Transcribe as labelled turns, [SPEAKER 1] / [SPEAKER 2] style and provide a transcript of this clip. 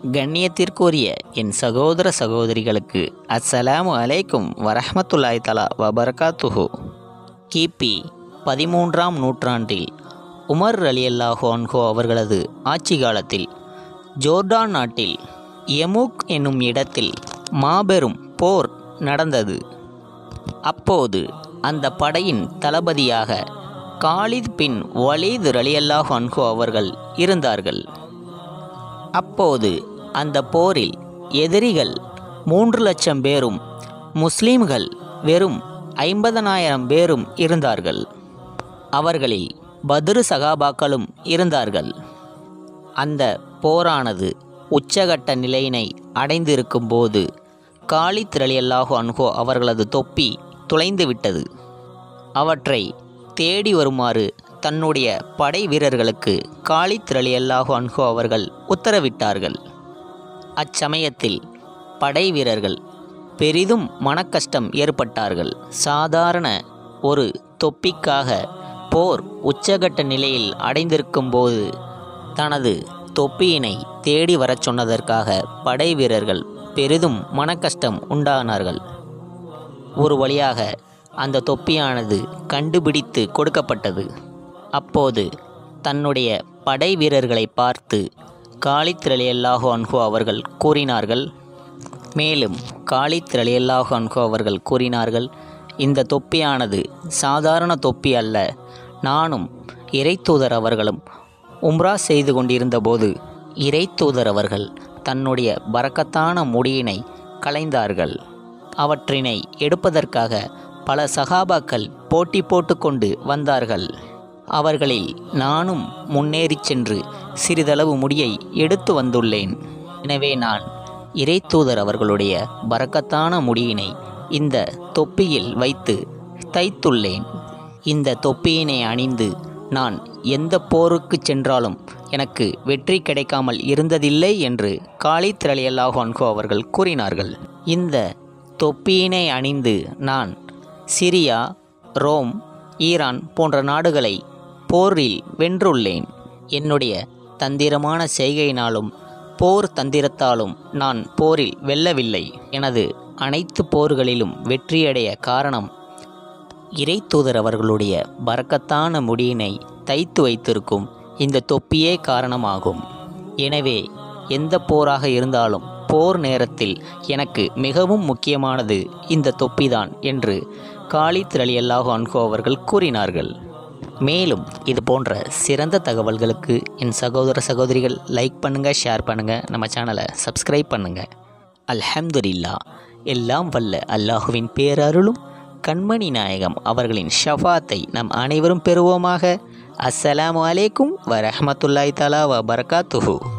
[SPEAKER 1] கண்ணியத்திற்குரிய என் சகோதர சகோதரிகளுக்கு அஸ்ஸலாமு அலைக்கும் வரஹ்மத்துல்லாஹி தலா வபரகாத்துஹு கிபி பதிமூன்றாம் நூற்றாண்டில் உமர் அலியல்லாஹு அன்ஹோ அவர்களது ஆட்சி காலத்தில் ஜோர்டான் நாட்டில் எமுக் என்னும் இடத்தில் மாபெரும் போர் நடந்தது அப்போது அந்த படையின் தளபதியாக காலித் பின் வலீத் ரலியல்லாஹு அன்ஹு அவர்கள் இருந்தார்கள் அப்போது அந்த போரில் எதிரிகள் மூன்று லட்சம் பேரும் முஸ்லீம்கள் வெறும் ஐம்பதனாயிரம் பேரும் இருந்தார்கள் அவர்களில் பத்ரு சகாபாக்களும் இருந்தார்கள் அந்த போரானது உச்சகட்ட நிலையினை அடைந்திருக்கும் போது காலித் ரலியல்லாஹு அன்ஹோ அவர்களது தொப்பி துளைந்து விட்டது அவற்றை தேடி வருமாறு தன்னுடைய படை வீரர்களுக்கு காலித் ரலியல்லாஹு அன்ஹோ அவர்கள் உத்தரவிட்டார்கள் அச்சமயத்தில் படை வீரர்கள் பெரிதும் மனக்கஷ்டம் ஏற்பட்டார்கள் சாதாரண ஒரு தொப்பிக்காக போர் உச்சகட்ட நிலையில் அடைந்திருக்கும் போது தனது தொப்பியினை தேடி வரச் சொன்னதற்காக படை வீரர்கள் பெரிதும் மனக்கஷ்டம் உண்டானார்கள் ஒரு வழியாக அந்த தொப்பியானது கண்டுபிடித்து கொடுக்கப்பட்டது அப்போது தன்னுடைய படை வீரர்களை பார்த்து காலித் ரலியல்லாஹு அன்ஹு அவர்கள் கூறினார்கள் மேலும் காலித் ரலியல்லாஹு அன்ஹு அவர்கள் கூறினார்கள் இந்த தொப்பியானது சாதாரண தொப்பி அல்ல நானும் இறைத்தூதர் அவர்களும் உம்ரா செய்து கொண்டிருந்தபோது இறைத்தூதர் அவர்கள் தன்னுடைய பரக்கத்தான முடியினை களைந்தார்கள் அவற்றினை எடுப்பதற்காக பல சகாபாக்கள் போட்டி போட்டுக்கொண்டு வந்தார்கள் அவர்களில் நானும் முன்னேறிச் சென்று சிறிதளவு முடியை எடுத்து வந்துள்ளேன் எனவே நான் இறைத்தூதர் அவர்களுடைய பரக்கத்தான முடியினை இந்த தொப்பியில் வைத்து தைத்துள்ளேன் இந்த தொப்பியினை அணிந்து நான் எந்த போருக்கு சென்றாலும் எனக்கு வெற்றி கிடைக்காமல் இருந்ததில்லை என்று காலித் ரலியல்லாஹு அன்ஹு அவர்கள் கூறினார்கள் இந்த தொப்பியினை அணிந்து நான் சிரியா ரோம் ஈரான் போன்ற நாடுகளை போரில் வென்றுள்ளேன் என்னுடைய தந்திரமான செய்கையினாலும் போர் தந்திரத்தாலும் நான் போரில் வெல்லவில்லை எனது அனைத்து போர்களிலும் வெற்றியடைய காரணம் இறைத்தூதர் அவர்களுடைய பரக்கத்தான முடியினை தைத்து வைத்திருக்கும் இந்த தொப்பியே காரணமாகும் எனவே எந்த போராக இருந்தாலும் போர் நேரத்தில் எனக்கு மிகவும் முக்கியமானது இந்த தொப்பிதான் என்று காலித் ரலியல்லாஹு அன்ஹு அவர்கள் கூறினார்கள் மேலும் இது போன்ற சிறந்த தகவல்களுக்கு என் சகோதர சகோதரிகள் லைக் பண்ணுங்கள் ஷேர் பண்ணுங்கள் நம்ம சேனலை சப்ஸ்கிரைப் பண்ணுங்கள் அல்ஹம்துலில்லா எல்லாம் வல்ல அல்லாஹுவின் பேரருளும் கண்மணி நாயகம் அவர்களின் ஷஃபாத்தை நம் அனைவரும் பெறுவோமாக அஸ்ஸலாமு அலைக்கும் வரஹ்மத்துல்லாஹி தஆலா வ பரகாத்துஹு